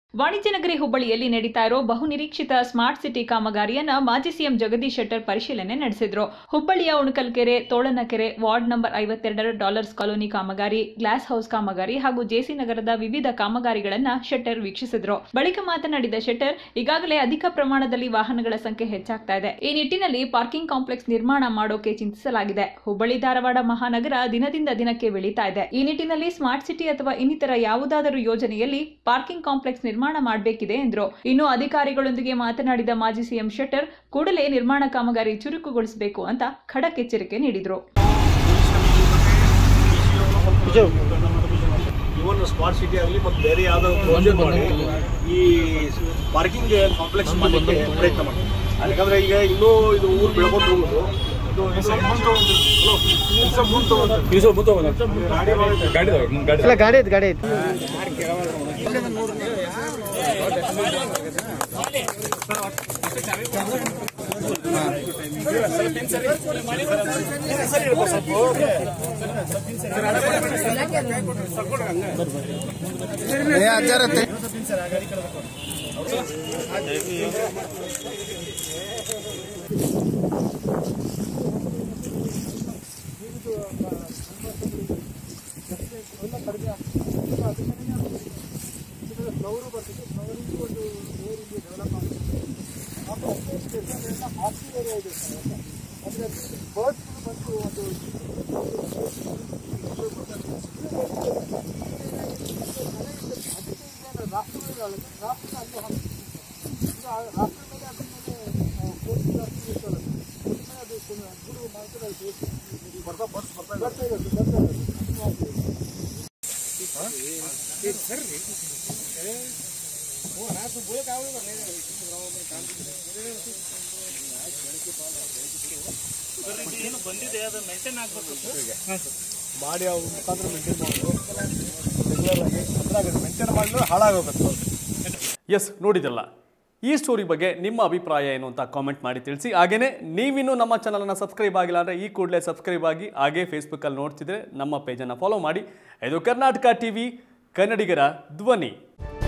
ವಾಣಿಜ್ಯ ನಗರಿ ಹುಬ್ಬಳ್ಳಿಯಲ್ಲಿ ನಡೀತಾ ಇರೋ ಬಹುನಿರೀಕ್ಷಿತ ಸ್ಮಾರ್ಟ್ ಸಿಟಿ ಕಾಮಗಾರಿಯನ್ನ ಮಾಜಿ ಸಿಎಂ ಜಗದೀಶ್ ಶೆಟ್ಟರ್ ಪರಿಶೀಲನೆ ನಡೆಸಿದ್ರು ಹುಬ್ಬಳ್ಳಿಯ ಉಣಕಲ್ಕೆರೆ ತೋಳನಕೆರೆ ವಾರ್ಡ್ ನಂಬರ್ ಐವತ್ತೆರಡರ ಡಾಲರ್ಸ್ ಕಾಲೋನಿ ಕಾಮಗಾರಿ ಗ್ಲಾಸ್ ಹೌಸ್ ಕಾಮಗಾರಿ ಹಾಗೂ ಜೆಸಿ ನಗರದ ವಿವಿಧ ಕಾಮಗಾರಿಗಳನ್ನ ಶೆಟ್ಟರ್ ವೀಕ್ಷಿಸಿದ್ರು ಬಳಿಕ ಮಾತನಾಡಿದ ಶೆಟ್ಟರ್ ಈಗಾಗಲೇ ಅಧಿಕ ಪ್ರಮಾಣದಲ್ಲಿ ವಾಹನಗಳ ಸಂಖ್ಯೆ ಹೆಚ್ಚಾಗ್ತಾ ಇದೆ ಈ ನಿಟ್ಟಿನಲ್ಲಿ ಪಾರ್ಕಿಂಗ್ ಕಾಂಪ್ಲೆಕ್ಸ್ ನಿರ್ಮಾಣ ಮಾಡೋಕೆ ಚಿಂತಿಸಲಾಗಿದೆ ಹುಬ್ಬಳ್ಳಿ ಧಾರವಾಡ ಮಹಾನಗರ ದಿನದಿಂದ ದಿನಕ್ಕೆ ಬೆಳೀತಾ ಇದೆ ಈ ನಿಟ್ಟಿನಲ್ಲಿ ಸ್ಮಾರ್ಟ್ ಸಿಟಿ ಅಥವಾ ಇನ್ನಿತರ ಯಾವುದಾದರೂ ಯೋಜನೆಯಲ್ಲಿ ಪಾರ್ಕಿಂಗ್ ಕಾಂಪ್ಲೆಕ್ಸ್ ನಿರ್ಮಾಣ ಮಾಡಬೇಕಿದೆ ಎಂದರು ಇನ್ನು ಅಧಿಕಾರಿಗಳೊಂದಿಗೆ ಮಾತನಾಡಿದ ಮಾಜಿ ಸಿಎಂ ಶೆಟ್ಟರ್ ಕೂಡಲೇ ನಿರ್ಮಾಣ ಕಾಮಗಾರಿ ಚುರುಕುಗೊಳಿಸಬೇಕು ಅಂತ ಖಡಕ್ ಎಚ್ಚರಿಕೆ ನೀಡಿದರು ಇವನ್ ಸ್ಮಾರ್ಟ್ ಸಿಟಿ ಆಗಲಿ ಮತ್ತು ಬೇರೆ ಯಾವುದೋ ಪ್ರಾಜೆಕ್ಟ್ ಮಾಡಿ ಈ ಪಾರ್ಕಿಂಗ್ ಕಾಂಪ್ಲೆಕ್ಸ್ ಮಾಡಲಿಕ್ಕೆ ಪ್ರಯತ್ನ ಮಾಡ್ತೀವಿ ಯಾಕಂದ್ರೆ ಈಗ ಇನ್ನೂ ಇದು ಊರು ಬೆಳ್ಕೊಂಡು ಹೋಗೋದು ಇದು ಹಲೋ ಗಾಡಿ ಮಾಡಿ- ಇಲ್ಲ ಗಾಡಿ ಐತಿ ಗಾಡಿ ಐತಿ ಮಾಡಿ ಅವ್ರ ಮುಖಾಂತರ ಮೇಂಟೈನ್ ಮಾಡೋದು ರೆಗ್ಯುಲರ್ ಆಗಿ ಅದ್ರಾಗ ಮೇಂಟೈನ್ ಮಾಡಲು ಹಾಳಾಗೋಗುತ್ತೆ ಎಸ್ ನೋಡಿದಲ್ಲ ಈ ಸ್ಟೋರಿ ಬಗ್ಗೆ ನಿಮ್ಮ ಅಭಿಪ್ರಾಯ ಏನು ಅಂತ ಕಾಮೆಂಟ್ ಮಾಡಿ ತಿಳಿಸಿ ಹಾಗೇನೇ ನೀವಿನ್ನೂ ನಮ್ಮ ಚಾನಲನ್ನು ಸಬ್ಸ್ಕ್ರೈಬ್ ಆಗಿಲ್ಲ ಅಂದರೆ ಈ ಕೂಡಲೇ ಸಬ್ಸ್ಕ್ರೈಬ್ ಆಗಿ ಹಾಗೇ ಫೇಸ್ಬುಕ್ಕಲ್ಲಿ ನೋಡ್ತಿದ್ರೆ ನಮ್ಮ ಪೇಜನ್ನು ಫಾಲೋ ಮಾಡಿ ಇದು ಕರ್ನಾಟಕ ಟಿ ವಿ ಕನ್ನಡಿಗರ ಧ್ವನಿ